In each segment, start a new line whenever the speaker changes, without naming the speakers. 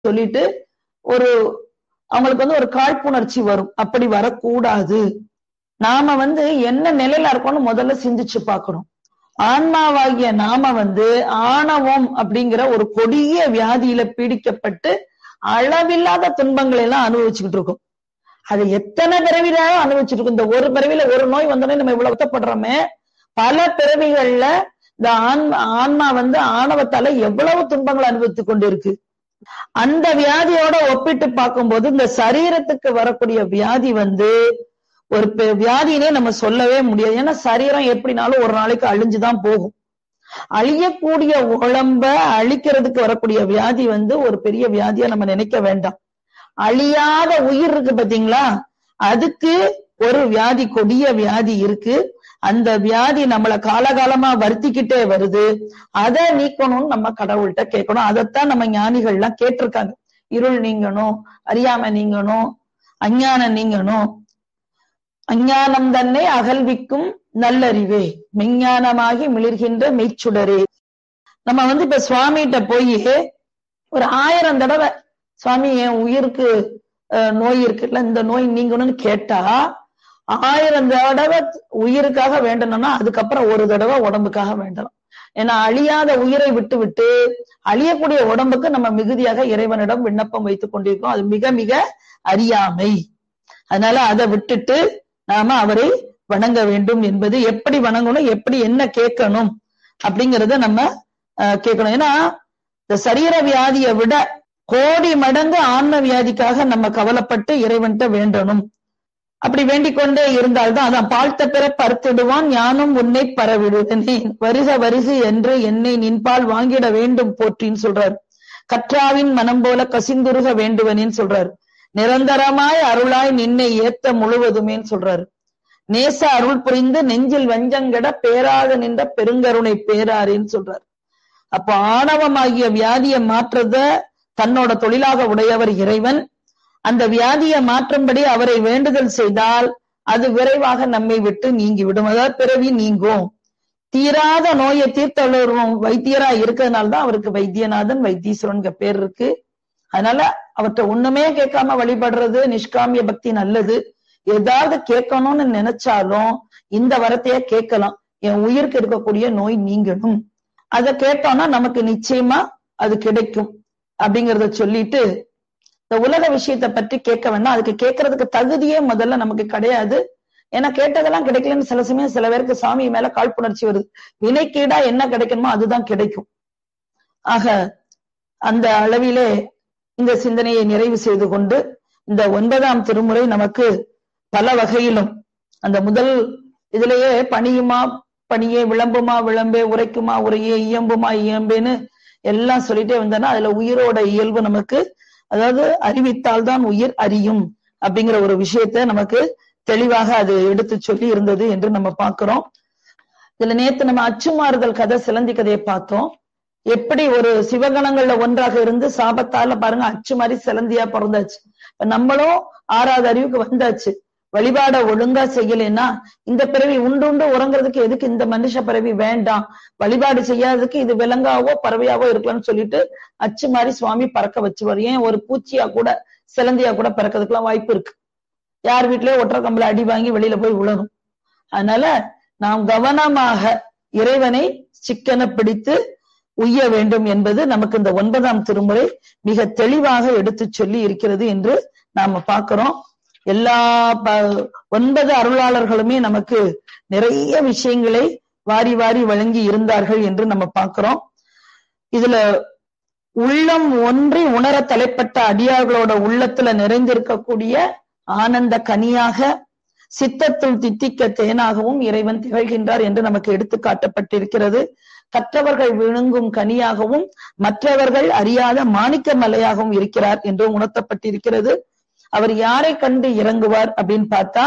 சொல்லிட்டு ஒரு அவங்களுக்கு வந்து ஒரு காழ்ப்புணர்ச்சி வரும் அப்படி வரக்கூடாது நாம வந்து என்ன நிலையில இருக்கோம்னு முதல்ல சிந்திச்சு பார்க்கணும் ஆன்மாவாகிய நாம வந்து ஆணவம் அப்படிங்கிற ஒரு கொடிய வியாதியில பீடிக்கப்பட்டு அளவில்லாத துன்பங்களை எல்லாம் அனுபவிச்சுக்கிட்டு இருக்கோம் அது எத்தனை பிறவிதான் அனுபவிச்சுட்டு இருக்கோம் இந்த ஒரு பிறவில ஒரு நோய் வந்தோடனே நம்ம இவ்வளவு வருத்தப்படுறோமே பல பிறவிகள்ல இந்த ஆன்மா ஆன்மா வந்து ஆணவத்தால எவ்வளவு துன்பங்கள் அனுபவித்துக் கொண்டு இருக்கு அந்த வியாதியோட ஒப்பிட்டு பார்க்கும்போது இந்த சரீரத்துக்கு வரக்கூடிய வியாதி வந்து ஒரு பெ- வியாதினே நம்ம சொல்லவே முடியாது ஏன்னா சரீரம் எப்படினாலும் ஒரு நாளைக்கு அழிஞ்சுதான் போகும் அழியக்கூடிய உடம்ப அழிக்கிறதுக்கு வரக்கூடிய வியாதி வந்து ஒரு பெரிய வியாதியா நம்ம நினைக்க வேண்டாம் அழியாத உயிர் இருக்கு பாத்தீங்களா அதுக்கு ஒரு வியாதி கொடிய வியாதி இருக்கு அந்த வியாதி நம்மள காலகாலமா வருத்திக்கிட்டே வருது அதை நீக்கணும்னு நம்ம கடவுள்கிட்ட கேட்கணும் அதைத்தான் நம்ம ஞானிகள்லாம் கேட்டிருக்காங்க இருள் நீங்கணும் அறியாமை நீங்கணும் அஞ்ஞானம் நீங்கணும் அஞ்ஞானம் தன்னை அகல்விக்கும் நல்லறிவே மெஞ்ஞானமாகி மிளிர்கின்ற மெய்ச்சுடரே நம்ம வந்து இப்ப சுவாமிகிட்ட போய் ஒரு ஆயிரம் தடவை சுவாமி என் உயிருக்கு அஹ், நோய் இருக்குல்ல இந்த நோய் நீங்கணும்னு கேட்டா ஆயிரம் தடவை உயிருக்காக வேண்டணும்னா அதுக்கப்புறம் ஒரு தடவை உடம்புக்காக வேண்டணும் ஏன்னா அழியாத உயிரை விட்டு விட்டு அழியக்கூடிய உடம்புக்கு நம்ம மிகுதியாக இறைவனிடம் விண்ணப்பம் வைத்துக் கொண்டிருக்கிறோம் அது மிக மிக அறியாமை அதனால அதை விட்டுட்டு நாம அவரை வணங்க வேண்டும் என்பது எப்படி வணங்கணும் எப்படி என்ன கேட்கணும் அப்படிங்கறத நம்ம அஹ், கேட்கணும் ஏன்னா இந்த சரீர வியாதியை விட கோடி மடங்கு ஆன்ம வியாதிக்காக நம்ம கவலைப்பட்டு இறைவன்கிட்ட வேண்டணும் அப்படி வேண்டிக் கொண்டே இருந்தால்தான் அதான் பாழ்த்த பிற பருத்திடுவான் ஞானம் உன்னை பரவிடுவனே வருக வருக என்று என்னை நின்பால் வாங்கிட வேண்டும் போற்றின்னு சொல்றார் கற்றாவின் மனம் போல கசிந்துருக வேண்டுவனேன்னு சொல்றார் நிரந்தரமாய் அருளாய் நின்னை ஏத்த முழுவதுமேன்னு சொல்றாரு நேச அருள் புரிந்து நெஞ்சில் வஞ்சங்கட பேராக நின்ற பெருங்கருணை பேராரின்னு சொல்றார் அப்ப ஆணவமாகிய வியாதியை மாற்றத தன்னோட தொழிலாக உடையவர் இறைவன் அந்த வியாதியை மாற்றும்படி அவரை வேண்டுதல் செய்தால் அது விரைவாக நம்மை விட்டு நீங்கி விடும் அதாவது பிறவி நீங்கும் தீராத நோயை தீர்த்தவரும் வைத்தியரா இருக்கிறதுனால தான் அவருக்கு வைத்தியநாதன் வைத்தீஸ்வரன் பேர் இருக்கு அதனால அவர்கிட்ட ஒண்ணுமே கேட்காம வழிபடுறது நிஷ்காமிய பக்தி நல்லது ஏதாவது கேட்கணும்னு நினைச்சாலும் இந்த வரத்தையே கேட்கலாம் என் உயிருக்கு இருக்கக்கூடிய நோய் நீங்கணும் அதை கேட்டோம்னா நமக்கு நிச்சயமா அது கிடைக்கும் அப்படிங்கறத சொல்லிட்டு இந்த உலக விஷயத்தை பற்றி கேட்க வேண்டாம் அதுக்கு கேட்கறதுக்கு தகுதியே முதல்ல நமக்கு கிடையாது ஏன்னா கேட்டதெல்லாம் கிடைக்கலன்னு சில சமயம் சில பேருக்கு சாமி மேல காழ்ப்புணர்ச்சி வருது வினைக்கீடா என்ன கிடைக்கணுமோ அதுதான் கிடைக்கும் ஆக அந்த அளவிலே இந்த சிந்தனையை நிறைவு செய்து கொண்டு இந்த ஒன்பதாம் திருமுறை நமக்கு பல வகையிலும் அந்த முதல் இதுலயே பணியுமா பணியே விளம்புமா விளம்பே உரைக்குமா உரையே இயம்புமா இயம்பேன்னு எல்லாம் சொல்லிட்டே வந்தோன்னா அதுல உயிரோட இயல்பு நமக்கு அதாவது அறிவித்தால் தான் உயிர் அறியும் அப்படிங்கிற ஒரு விஷயத்த நமக்கு தெளிவாக அது எடுத்து சொல்லி இருந்தது என்று நம்ம பார்க்கிறோம் இதுல நேத்து நம்ம அச்சுமாறுதல் கதை சிலந்தி கதையை பார்த்தோம் எப்படி ஒரு சிவகணங்கள்ல ஒன்றாக இருந்து சாபத்தால பாருங்க அச்சு மாதிரி சிலந்தியா பிறந்தாச்சு இப்ப நம்மளும் ஆறாவது அறிவுக்கு வந்தாச்சு வழிபாட ஒழுங்கா செய்யலைன்னா இந்த பிறவி உண்டு உண்டு உறங்குறதுக்கு எதுக்கு இந்த மனுஷ பிறவி வேண்டாம் வழிபாடு செய்யாததுக்கு இது விலங்காவோ பறவையாவோ இருக்கலாம்னு சொல்லிட்டு அச்சு மாதிரி சுவாமி பறக்க வச்சுவார் ஏன் ஒரு பூச்சியா கூட சிலந்தியா கூட பறக்கிறதுக்கெல்லாம் வாய்ப்பு இருக்கு யார் வீட்லயோ ஒற்றை கம்பல அடி வாங்கி வெளியில போய் விழணும் அதனால நாம் கவனமாக இறைவனை சிக்கன பிடித்து உய்ய வேண்டும் என்பது நமக்கு இந்த ஒன்பதாம் திருமுறை மிக தெளிவாக எடுத்து சொல்லி இருக்கிறது என்று நாம பார்க்கிறோம் எல்லா ப- ஒன்பது அருளாளர்களுமே நமக்கு நிறைய விஷயங்களை வாரி வாரி வழங்கி இருந்தார்கள் என்று நம்ம பார்க்கிறோம் இதுல உள்ளம் ஒன்றி உணர தலைப்பட்ட அடியார்களோட உள்ளத்துல நிறைந்திருக்கக்கூடிய ஆனந்த கனியாக சித்தத்துள் தித்திக்க தேனாகவும் இறைவன் திகழ்கின்றார் என்று நமக்கு எடுத்து காட்டப்பட்டிருக்கிறது கற்றவர்கள் விழுங்கும் கனியாகவும் மற்றவர்கள் அறியாத மாணிக்க மலையாகவும் இருக்கிறார் என்று உணர்த்தப்பட்டிருக்கிறது அவர் யாரை கண்டு இறங்குவார் அப்படின்னு பார்த்தா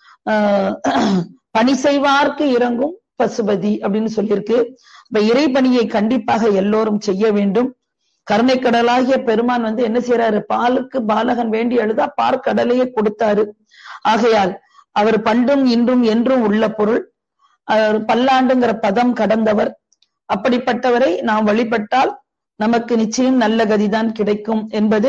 ஆஹ் பணி செய்வார்க்கு இறங்கும் பசுபதி அப்படின்னு சொல்லியிருக்கு இப்ப இறைபணியை கண்டிப்பாக எல்லோரும் செய்ய வேண்டும் கருணை கடலாகிய பெருமான் வந்து என்ன செய்யறாரு பாலுக்கு பாலகன் வேண்டி எழுதா பார்க்கடலையே கொடுத்தாரு ஆகையால் அவர் பண்டும் இன்றும் என்றும் உள்ள பொருள் அவர் பல்லாண்டுங்கிற பதம் கடந்தவர் அப்படிப்பட்டவரை நாம் வழிபட்டால் நமக்கு நிச்சயம் நல்ல கதிதான் கிடைக்கும் என்பது